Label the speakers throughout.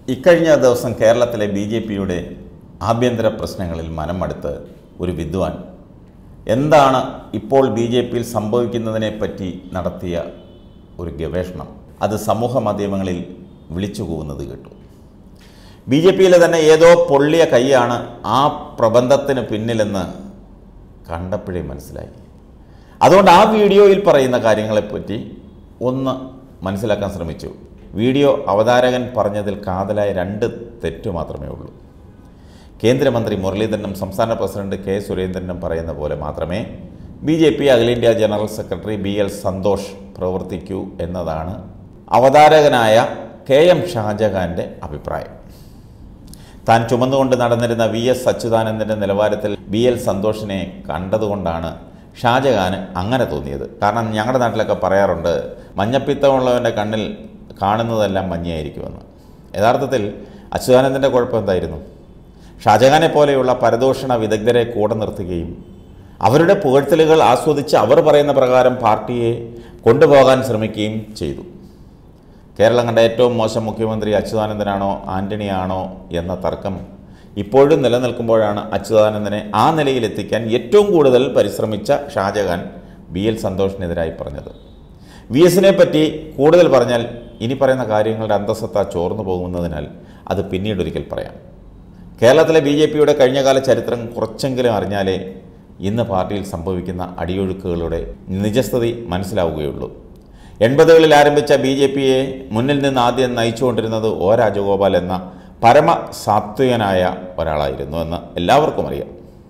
Speaker 1: ഇക്കഴിഞ്ഞ ദിവസം കേരളത്തിലെ ബി ജെ പിയുടെ ആഭ്യന്തര പ്രശ്നങ്ങളിൽ മനം മടുത്ത് ഒരു വിദ്വാൻ എന്താണ് ഇപ്പോൾ ബി ജെ പിയിൽ സംഭവിക്കുന്നതിനെപ്പറ്റി നടത്തിയ ഒരു ഗവേഷണം അത് സമൂഹ മാധ്യമങ്ങളിൽ വിളിച്ചു കൂവുന്നത് കേട്ടു ബി ജെ പിയിലെ തന്നെ ഏതോ പൊള്ളിയ കൈയാണ് ആ പ്രബന്ധത്തിന് പിന്നിലെന്ന് കണ്ടപ്പോഴേ മനസ്സിലായി അതുകൊണ്ട് ആ വീഡിയോയിൽ പറയുന്ന കാര്യങ്ങളെപ്പറ്റി ഒന്ന് മനസ്സിലാക്കാൻ ശ്രമിച്ചു വീഡിയോ അവതാരകൻ പറഞ്ഞതിൽ കാതലായ രണ്ട് തെറ്റു മാത്രമേ ഉള്ളൂ കേന്ദ്രമന്ത്രി മുരളീധരനും സംസ്ഥാന പ്രസിഡന്റ് കെ സുരേന്ദ്രനും പറയുന്ന പോലെ മാത്രമേ ബി ജെ പി അഖിലേന്ത്യാ general secretary B L Santhosh പ്രവർത്തിക്കൂ എന്നതാണ് അവതാരകനായ കെ എം ഷാജഹാൻ്റെ അഭിപ്രായം താൻ ചുമന്നുകൊണ്ട് നടന്നിരുന്ന വി എസ് അച്യുതാനന്ദൻ്റെ നിലവാരത്തിൽ ബി എൽ സന്തോഷിനെ കണ്ടതുകൊണ്ടാണ് ഷാജഹാന് അങ്ങനെ തോന്നിയത് കാരണം ഞങ്ങളുടെ നാട്ടിലൊക്കെ പറയാറുണ്ട് മഞ്ഞപ്പിത്തമുള്ളവൻ്റെ കണ്ണിൽ കാണുന്നതെല്ലാം മഞ്ഞയായിരിക്കുമെന്ന് യഥാർത്ഥത്തിൽ അച്യുതാനന്ദൻ്റെ കുഴപ്പം എന്തായിരുന്നു ഷാജഹാനെ പോലെയുള്ള പരദൂഷണ വിദഗ്ധരെ കൂടെ നിർത്തുകയും അവരുടെ പുകഴ്ത്തലുകൾ ആസ്വദിച്ച് അവർ പറയുന്ന പ്രകാരം പാർട്ടിയെ കൊണ്ടുപോകാൻ ശ്രമിക്കുകയും ചെയ്തു കേരളം കണ്ട ഏറ്റവും മോശം മുഖ്യമന്ത്രി അച്യുതാനന്ദനാണോ ആന്റണിയാണോ എന്ന തർക്കം ഇപ്പോഴും നിലനിൽക്കുമ്പോഴാണ് അച്യുതാനന്ദനെ ആ നിലയിലെത്തിക്കാൻ ഏറ്റവും കൂടുതൽ പരിശ്രമിച്ച ഷാജഹാൻ ബി എൽ സന്തോഷിനെതിരായി പറഞ്ഞത് വി എസിനെ പറ്റി കൂടുതൽ പറഞ്ഞാൽ ഇനി പറയുന്ന കാര്യങ്ങളുടെ അന്തസ്സത്ത ചോർന്നു പോകുന്നതിനാൽ അത് പിന്നീടൊരിക്കൽ പറയാം കേരളത്തിലെ ബി ജെ പിയുടെ കഴിഞ്ഞകാല ചരിത്രം കുറച്ചെങ്കിലും അറിഞ്ഞാലേ ഇന്ന് പാർട്ടിയിൽ സംഭവിക്കുന്ന അടിയൊഴുക്കുകളുടെ നിജസ്ഥിതി മനസ്സിലാവുകയുള്ളൂ എൺപതുകളിൽ ആരംഭിച്ച ബി ജെ പിയെ മുന്നിൽ നിന്ന് ആദ്യം നയിച്ചുകൊണ്ടിരുന്നത് ഒ രാജഗോപാൽ എന്ന പരമ സാത്വികനായ ഒരാളായിരുന്നു എന്ന് എല്ലാവർക്കും അറിയാം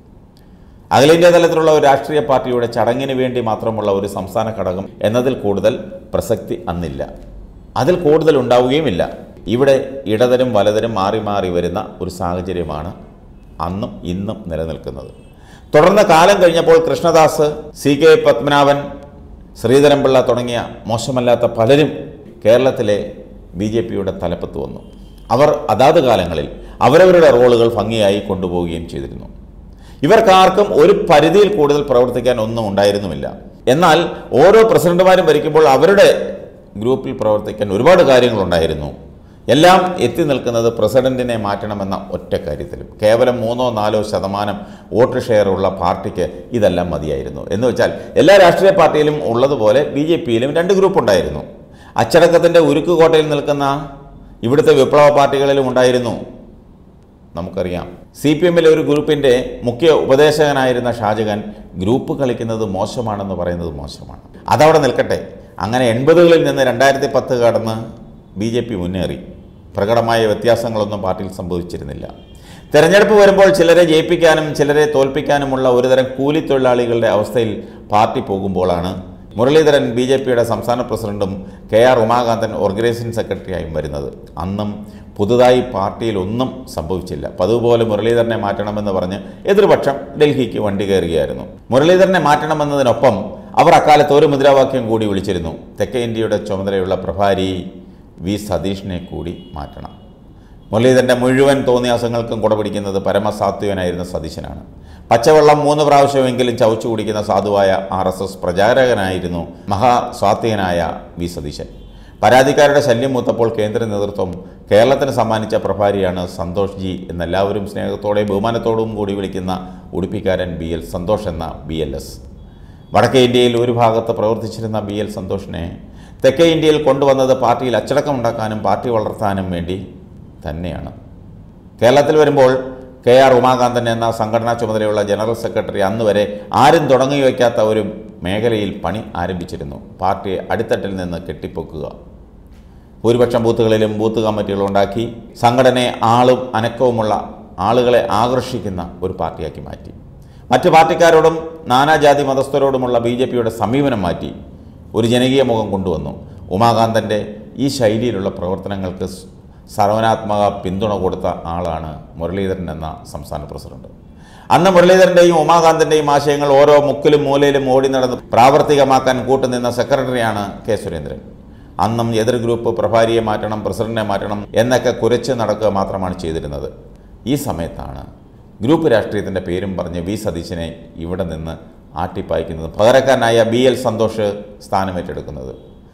Speaker 1: അഖിലേന്ത്യാ തലത്തിലുള്ള ഒരു രാഷ്ട്രീയ പാർട്ടിയുടെ ചടങ്ങിന് വേണ്ടി മാത്രമുള്ള ഒരു സംസ്ഥാന ഘടകം എന്നതിൽ കൂടുതൽ പ്രസക്തി അന്നില്ല അതിൽ കൂടുതൽ ഉണ്ടാവുകയുമില്ല ഇവിടെ ഇടതരും വലതരും മാറി മാറി വരുന്ന ഒരു സാഹചര്യമാണ് അന്നും ഇന്നും നിലനിൽക്കുന്നത് തുടർന്ന് കാലം കഴിഞ്ഞപ്പോൾ കൃഷ്ണദാസ് സി കെ പത്മനാഭൻ ശ്രീധരൻപിള്ള തുടങ്ങിയ മോശമല്ലാത്ത പലരും കേരളത്തിലെ ബി ജെ പിയുടെ തലപ്പത്ത് വന്നു അവർ അതാത് കാലങ്ങളിൽ അവരവരുടെ റോളുകൾ ഭംഗിയായി കൊണ്ടുപോവുകയും ചെയ്തിരുന്നു ഇവർക്കാർക്കും ഒരു പരിധിയിൽ കൂടുതൽ പ്രവർത്തിക്കാൻ ഒന്നും ഉണ്ടായിരുന്നുമില്ല എന്നാൽ ഓരോ പ്രസിഡന്റുമാരും ഭരിക്കുമ്പോൾ അവരുടെ ഗ്രൂപ്പിൽ പ്രവർത്തിക്കാൻ ഒരുപാട് കാര്യങ്ങളുണ്ടായിരുന്നു എല്ലാം എത്തി നിൽക്കുന്നത് പ്രസിഡന്റിനെ മാറ്റണമെന്ന ഒറ്റ കാര്യത്തിലും കേവലം മൂന്നോ നാലോ ശതമാനം വോട്ട് ഷെയർ ഉള്ള പാർട്ടിക്ക് ഇതെല്ലാം മതിയായിരുന്നു എന്ന് വെച്ചാൽ എല്ലാ രാഷ്ട്രീയ പാർട്ടിയിലും ഉള്ളതുപോലെ ബി ജെ പിയിലും രണ്ട് ഗ്രൂപ്പ് ഉണ്ടായിരുന്നു അച്ചടക്കത്തിൻ്റെ ഉരുക്കുകോട്ടയിൽ നിൽക്കുന്ന ഇവിടുത്തെ വിപ്ലവ പാർട്ടികളിലും ഉണ്ടായിരുന്നു നമുക്കറിയാം സി പി എമ്മിലെ ഒരു ഗ്രൂപ്പിൻ്റെ മുഖ്യ ഉപദേശകനായിരുന്ന ഷാജഹാൻ ഗ്രൂപ്പ് കളിക്കുന്നത് മോശമാണെന്ന് പറയുന്നത് മോശമാണ് അതവിടെ നിൽക്കട്ടെ അങ്ങനെ എൺപതുകളിൽ നിന്ന് രണ്ടായിരത്തി പത്ത് കടന്ന് ബി ജെ പി മുന്നേറി പ്രകടമായ വ്യത്യാസങ്ങളൊന്നും പാർട്ടിയിൽ സംഭവിച്ചിരുന്നില്ല തെരഞ്ഞെടുപ്പ് വരുമ്പോൾ ചിലരെ ജയിപ്പിക്കാനും ചിലരെ തോൽപ്പിക്കാനുമുള്ള ഒരുതരം കൂലിത്തൊഴിലാളികളുടെ അവസ്ഥയിൽ പാർട്ടി പോകുമ്പോഴാണ് മുരളീധരൻ ബി ജെ പിയുടെ സംസ്ഥാന പ്രസിഡന്റും കെ ആർ ഉമാകാന്തൻ ഓർഗനൈസിംഗ് സെക്രട്ടറിയായും വരുന്നത് അന്നും പുതുതായി പാർട്ടിയിൽ ഒന്നും സംഭവിച്ചില്ല പതിവ് പോലെ മുരളീധരനെ മാറ്റണമെന്ന് പറഞ്ഞ് എതിർപക്ഷം ഡൽഹിക്ക് വണ്ടി കയറുകയായിരുന്നു മുരളീധരനെ മാറ്റണമെന്നതിനൊപ്പം അവർ അക്കാലത്ത് ഒരു മുദ്രാവാക്യം കൂടി വിളിച്ചിരുന്നു തെക്കേ ഇന്ത്യയുടെ ചുമതലയുള്ള പ്രഭാരി വി സതീഷിനെ കൂടി മാറ്റണം മുരളീധരൻ്റെ മുഴുവൻ തോന്നിയാസങ്ങൾക്കും കുടപിടിക്കുന്നത് പരമസാത്വികനായിരുന്ന സതീശനാണ് പച്ചവെള്ളം മൂന്ന് പ്രാവശ്യമെങ്കിലും ചവച്ചു കുടിക്കുന്ന സാധുവായ ആർ എസ് എസ് പ്രചാരകനായിരുന്നു മഹാസ്വാത്വികനായ വി സതീശൻ പരാതിക്കാരുടെ ശല്യം മൂത്തപ്പോൾ കേന്ദ്ര നേതൃത്വം കേരളത്തിന് സമ്മാനിച്ച പ്രഭാരിയാണ് സന്തോഷ് ജി എന്നെല്ലാവരും സ്നേഹത്തോടെയും ബഹുമാനത്തോടും കൂടി വിളിക്കുന്ന ഉടുപ്പിക്കാരൻ ബി എൽ സന്തോഷ് എന്ന ബി എൽ എസ് വടക്കേ ഇന്ത്യയിൽ ഒരു ഭാഗത്ത് പ്രവർത്തിച്ചിരുന്ന ബി എൽ സന്തോഷിനെ തെക്കേ ഇന്ത്യയിൽ കൊണ്ടുവന്നത് പാർട്ടിയിൽ അച്ചടക്കമുണ്ടാക്കാനും പാർട്ടി വളർത്താനും വേണ്ടി തന്നെയാണ് കേരളത്തിൽ വരുമ്പോൾ കെ ആർ ഉമാകാന്തൻ എന്ന സംഘടനാ ചുമതലയുള്ള ജനറൽ സെക്രട്ടറി അന്ന് വരെ ആരും തുടങ്ങി വയ്ക്കാത്ത ഒരു മേഖലയിൽ പണി ആരംഭിച്ചിരുന്നു പാർട്ടിയെ അടിത്തട്ടിൽ നിന്ന് കെട്ടിപ്പൊക്കുക ഭൂരിപക്ഷം ബൂത്തുകളിലും ബൂത്ത് കമ്മിറ്റികൾ ഉണ്ടാക്കി സംഘടനയെ ആളും അനക്കവുമുള്ള ആളുകളെ ആകർഷിക്കുന്ന ഒരു പാർട്ടിയാക്കി മാറ്റി മറ്റ് പാർട്ടിക്കാരോടും നാനാജാതി മതസ്ഥരോടുമുള്ള ബി ജെ പിയുടെ സമീപനം മാറ്റി ഒരു ജനകീയ മുഖം കൊണ്ടുവന്നു ഉമാകാന്തൻ്റെ ഈ ശൈലിയിലുള്ള പ്രവർത്തനങ്ങൾക്ക് സർവനാത്മക പിന്തുണ കൊടുത്ത ആളാണ് മുരളീധരൻ എന്ന സംസ്ഥാന പ്രസിഡന്റ് അന്ന് മുരളീധരൻ്റെയും ഉമാകാന്തൻ്റെയും ആശയങ്ങൾ ഓരോ മുക്കിലും മൂലയിലും ഓടി നടന്ന് പ്രാവർത്തികമാക്കാൻ കൂട്ടുനിന്ന സെക്രട്ടറിയാണ് കെ സുരേന്ദ്രൻ അന്നും എതിർ ഗ്രൂപ്പ് പ്രഭാരിയെ മാറ്റണം പ്രസിഡന്റിനെ മാറ്റണം എന്നൊക്കെ കുരച്ച് നടക്കുക മാത്രമാണ് ചെയ്തിരുന്നത് ഈ സമയത്താണ് ഗ്രൂപ്പ് രാഷ്ട്രീയത്തിൻ്റെ പേരും പറഞ്ഞ് വി സതീശനെ ഇവിടെ നിന്ന് ആട്ടിപ്പായിക്കുന്നത് പകരക്കാരനായ ബി എൽ സന്തോഷ് സ്ഥാനമേറ്റെടുക്കുന്നത്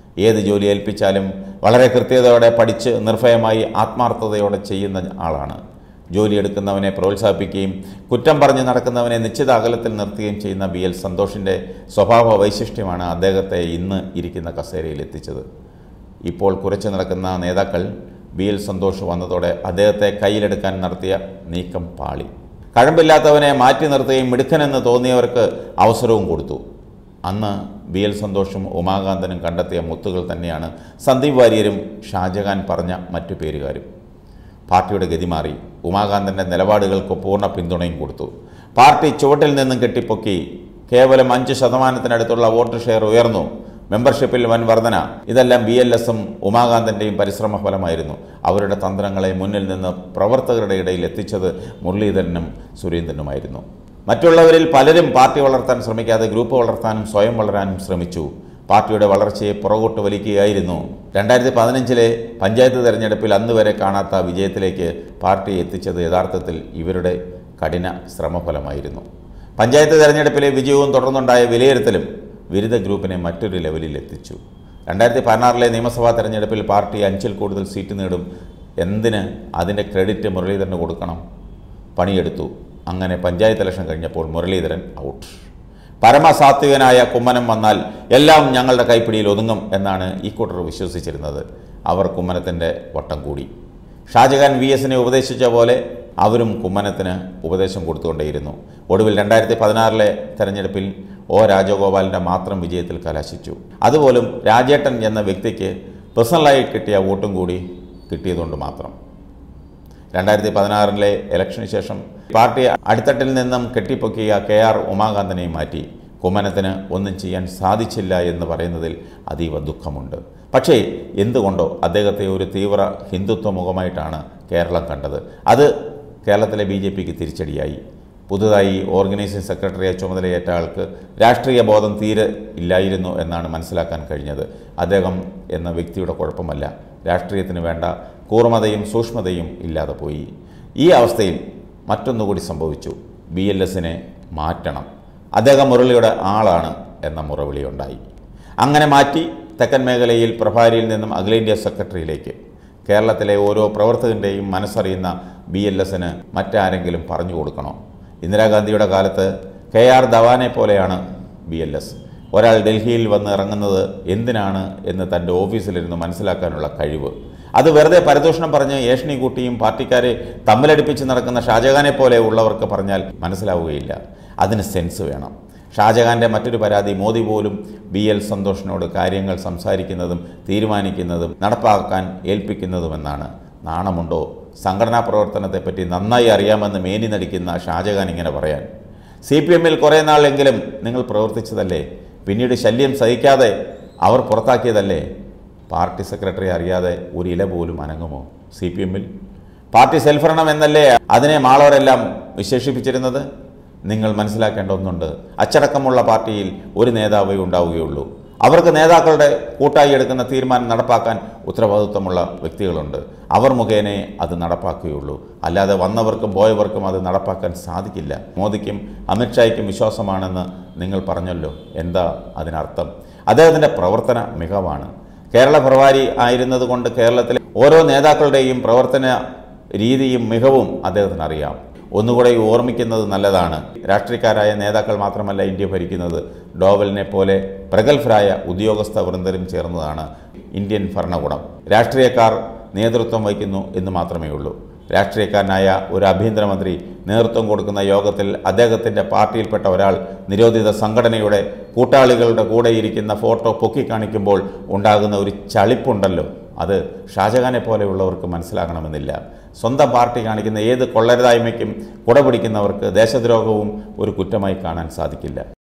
Speaker 1: ഏത് ജോലി ഏൽപ്പിച്ചാലും വളരെ കൃത്യതയോടെ പഠിച്ച് നിർഭയമായി ആത്മാർത്ഥതയോടെ ചെയ്യുന്ന ആളാണ് ജോലി എടുക്കുന്നവനെ പ്രോത്സാഹിപ്പിക്കുകയും കുറ്റം പറഞ്ഞ് നടക്കുന്നവനെ നിശ്ചിത അകലത്തിൽ നിർത്തുകയും ചെയ്യുന്ന ബി എൽ സന്തോഷിൻ്റെ സ്വഭാവ വൈശിഷ്ട്യമാണ് അദ്ദേഹത്തെ ഇന്ന് ഇരിക്കുന്ന കസേരയിൽ എത്തിച്ചത് ഇപ്പോൾ കുറച്ച് നടക്കുന്ന നേതാക്കൾ ബി എൽ സന്തോഷ് വന്നതോടെ അദ്ദേഹത്തെ കയ്യിലെടുക്കാൻ നടത്തിയ നീക്കം പാളി കഴമ്പില്ലാത്തവനെ മാറ്റി നിർത്തുകയും മിടുക്കനെന്ന് തോന്നിയവർക്ക് അവസരവും കൊടുത്തു അന്ന് ബി എൽ സന്തോഷും ഉമാകാന്തനും കണ്ടെത്തിയ മുത്തുകൾ തന്നെയാണ് സന്ദീപ് വാര്യരും ഷാജഹാൻ പറഞ്ഞ മറ്റു പേരുകാരും പാർട്ടിയുടെ ഗതി മാറി ഉമാകാന്തൻ്റെ നിലപാടുകൾക്ക് പൂർണ്ണ പിന്തുണയും കൊടുത്തു പാർട്ടി ചുവട്ടിൽ നിന്നും കെട്ടിപ്പൊക്കി കേവലം അഞ്ച് ശതമാനത്തിനടുത്തുള്ള വോട്ട് ഷെയർ ഉയർന്നു മെമ്പർഷിപ്പിൽ വൻ വർധന ഇതെല്ലാം ബി എൽ എസും ഉമാകാന്തൻ്റെയും പരിശ്രമ ഫലമായിരുന്നു അവരുടെ തന്ത്രങ്ങളെ മുന്നിൽ നിന്ന് പ്രവർത്തകരുടെ ഇടയിൽ എത്തിച്ചത് മുരളീധരനും സുരേന്ദ്രനുമായിരുന്നു മറ്റുള്ളവരിൽ പലരും പാർട്ടി വളർത്താൻ ശ്രമിക്കാതെ ഗ്രൂപ്പ് വളർത്താനും സ്വയം വളരാനും ശ്രമിച്ചു പാർട്ടിയുടെ വളർച്ചയെ പുറകോട്ട് വലിക്കുകയായിരുന്നു രണ്ടായിരത്തി പതിനഞ്ചിലെ പഞ്ചായത്ത് തെരഞ്ഞെടുപ്പിൽ അന്ന് വരെ കാണാത്ത വിജയത്തിലേക്ക് പാർട്ടി എത്തിച്ചത് യഥാർത്ഥത്തിൽ ഇവരുടെ കഠിന ശ്രമഫലമായിരുന്നു പഞ്ചായത്ത് തെരഞ്ഞെടുപ്പിലെ വിജയവും തുടർന്നുണ്ടായ വിലയിരുത്തലും വിരുദ്ധ ഗ്രൂപ്പിനെ മറ്റൊരു ലെവലിൽ എത്തിച്ചു രണ്ടായിരത്തി പതിനാറിലെ നിയമസഭാ തെരഞ്ഞെടുപ്പിൽ പാർട്ടി അഞ്ചിൽ കൂടുതൽ സീറ്റ് നേടും എന്തിന് അതിൻ്റെ ക്രെഡിറ്റ് മുരളീധരന് കൊടുക്കണം പണിയെടുത്തു അങ്ങനെ പഞ്ചായത്ത് ഇലക്ഷൻ കഴിഞ്ഞപ്പോൾ മുരളീധരൻ ഔട്ട് പരമസാത്വികനായ കുമ്മനം വന്നാൽ എല്ലാം ഞങ്ങളുടെ കൈപ്പിടിയിൽ ഒതുങ്ങും എന്നാണ് ഈ കൂട്ടർ വിശ്വസിച്ചിരുന്നത് അവർ കുമ്മനത്തിൻ്റെ വട്ടം കൂടി ഷാജഹാൻ വി എസിനെ ഉപദേശിച്ച പോലെ അവരും കുമ്മനത്തിന് ഉപദേശം കൊടുത്തുകൊണ്ടേയിരുന്നു ഒടുവിൽ രണ്ടായിരത്തി പതിനാറിലെ തെരഞ്ഞെടുപ്പിൽ ഒ രാജഗോപാലിൻ്റെ മാത്രം വിജയത്തിൽ കലാശിച്ചു അതുപോലും രാജേട്ടൻ എന്ന വ്യക്തിക്ക് പേഴ്സണലായി കിട്ടിയ വോട്ടും കൂടി കിട്ടിയതുകൊണ്ട് മാത്രം രണ്ടായിരത്തി പതിനാറിലെ ഇലക്ഷന് ശേഷം പാർട്ടി അടിത്തട്ടിൽ നിന്നും കെട്ടിപ്പൊക്കിയ കെ ആർ ഉമാകാന്തനെ മാറ്റി കുമ്മനത്തിന് ഒന്നും ചെയ്യാൻ സാധിച്ചില്ല എന്ന് പറയുന്നതിൽ അതീവ ദുഃഖമുണ്ട് പക്ഷേ എന്തുകൊണ്ടോ അദ്ദേഹത്തെ ഒരു തീവ്ര ഹിന്ദുത്വ മുഖമായിട്ടാണ് കേരളം കണ്ടത് അത് കേരളത്തിലെ ബി ജെ പിക്ക് തിരിച്ചടിയായി പുതുതായി ഓർഗനൈസിംഗ് സെക്രട്ടറിയെ ചുമതലയേറ്റ ആൾക്ക് രാഷ്ട്രീയ ബോധം തീരെ ഇല്ലായിരുന്നു എന്നാണ് മനസ്സിലാക്കാൻ കഴിഞ്ഞത് അദ്ദേഹം എന്ന വ്യക്തിയുടെ കുഴപ്പമല്ല രാഷ്ട്രീയത്തിന് വേണ്ട കൂർമ്മതയും സൂക്ഷ്മതയും ഇല്ലാതെ പോയി ഈ അവസ്ഥയിൽ മറ്റൊന്നുകൂടി സംഭവിച്ചു ബി എൽ എസിനെ മാറ്റണം അദ്ദേഹം മുരളിയുടെ ആളാണ് എന്ന മുറവിളിയുണ്ടായി അങ്ങനെ മാറ്റി തെക്കൻ മേഖലയിൽ പ്രഭാരിയിൽ നിന്നും അഖിലേന്ത്യാ സെക്രട്ടറിയിലേക്ക് കേരളത്തിലെ ഓരോ പ്രവർത്തകൻ്റെയും മനസ്സറിയുന്ന ബി എൽ എസിന് മറ്റാരെങ്കിലും പറഞ്ഞു കൊടുക്കണോ ഇന്ദിരാഗാന്ധിയുടെ കാലത്ത് കെ ആർ ധവാനെ പോലെയാണ് ബി എൽ എസ് ഒരാൾ ഡൽഹിയിൽ വന്ന് ഇറങ്ങുന്നത് എന്തിനാണ് എന്ന് തൻ്റെ ഓഫീസിലിരുന്ന് മനസ്സിലാക്കാനുള്ള കഴിവ് അത് വെറുതെ പരദൂഷണം പറഞ്ഞ് ഏഷണി കൂട്ടിയും പാർട്ടിക്കാരെ തമ്മിലടിപ്പിച്ച് നടക്കുന്ന ഷാജഹാനെ പോലെ ഉള്ളവർക്ക് പറഞ്ഞാൽ മനസ്സിലാവുകയില്ല അതിന് സെൻസ് വേണം ഷാജഹാൻ്റെ മറ്റൊരു പരാതി മോദി പോലും ബി എൽ സന്തോഷിനോട് കാര്യങ്ങൾ സംസാരിക്കുന്നതും തീരുമാനിക്കുന്നതും നടപ്പാക്കാൻ ഏൽപ്പിക്കുന്നതുമെന്നാണ് നാണമുണ്ടോ സംഘടനാ പ്രവർത്തനത്തെപ്പറ്റി നന്നായി അറിയാമെന്ന് മേനി നടിക്കുന്ന ഷാജഹാൻ ഇങ്ങനെ പറയാൻ സി പി എമ്മിൽ കുറേ നാളെങ്കിലും നിങ്ങൾ പ്രവർത്തിച്ചതല്ലേ പിന്നീട് ശല്യം സഹിക്കാതെ അവർ പുറത്താക്കിയതല്ലേ പാർട്ടി സെക്രട്ടറി അറിയാതെ ഒരു ഇല പോലും അനങ്ങുമോ സി പി എമ്മിൽ പാർട്ടി സെൽഫരണം എന്നല്ലേ അതിനെ മാളവരെല്ലാം വിശേഷിപ്പിച്ചിരുന്നത് നിങ്ങൾ മനസ്സിലാക്കേണ്ട ഒന്നുണ്ട് അച്ചടക്കമുള്ള പാർട്ടിയിൽ ഒരു നേതാവേ ഉണ്ടാവുകയുള്ളൂ അവർക്ക് നേതാക്കളുടെ കൂട്ടായി എടുക്കുന്ന തീരുമാനം നടപ്പാക്കാൻ ഉത്തരവാദിത്വമുള്ള വ്യക്തികളുണ്ട് അവർ മുഖേനേ അത് നടപ്പാക്കുകയുള്ളൂ അല്ലാതെ വന്നവർക്കും പോയവർക്കും അത് നടപ്പാക്കാൻ സാധിക്കില്ല മോദിക്കും അമിത്ഷായ്ക്കും വിശ്വാസമാണെന്ന് നിങ്ങൾ പറഞ്ഞല്ലോ എന്താ അതിനർത്ഥം അദ്ദേഹത്തിൻ്റെ പ്രവർത്തന മികവാണ് കേരള പ്രഭാരി ആയിരുന്നതുകൊണ്ട് കേരളത്തിലെ ഓരോ നേതാക്കളുടെയും പ്രവർത്തന രീതിയും മികവും അദ്ദേഹത്തിന് അറിയാം ഒന്നുകൂടെ ഓർമ്മിക്കുന്നത് നല്ലതാണ് രാഷ്ട്രീയക്കാരായ നേതാക്കൾ മാത്രമല്ല ഇന്ത്യ ഭരിക്കുന്നത് ഡോവലിനെ പോലെ പ്രഗത്ഭരായ ഉദ്യോഗസ്ഥ വൃന്ദരും ചേർന്നതാണ് ഇന്ത്യൻ ഭരണകൂടം രാഷ്ട്രീയക്കാർ നേതൃത്വം വഹിക്കുന്നു എന്ന് മാത്രമേ ഉള്ളൂ രാഷ്ട്രീയക്കാരനായ ഒരു ആഭ്യന്തരമന്ത്രി നേതൃത്വം കൊടുക്കുന്ന യോഗത്തിൽ അദ്ദേഹത്തിൻ്റെ പാർട്ടിയിൽപ്പെട്ട ഒരാൾ നിരോധിത സംഘടനയുടെ കൂട്ടാളികളുടെ കൂടെ ഇരിക്കുന്ന ഫോട്ടോ പൊക്കിക്കാണിക്കുമ്പോൾ ഉണ്ടാകുന്ന ഒരു ചളിപ്പുണ്ടല്ലോ അത് ഷാജഹാനെ പോലെയുള്ളവർക്ക് മനസ്സിലാകണമെന്നില്ല സ്വന്തം പാർട്ടി കാണിക്കുന്ന ഏത് കൊള്ളരുതായ്മയ്ക്കും കുടപിടിക്കുന്നവർക്ക് ദേശദ്രോഹവും ഒരു കുറ്റമായി കാണാൻ സാധിക്കില്ല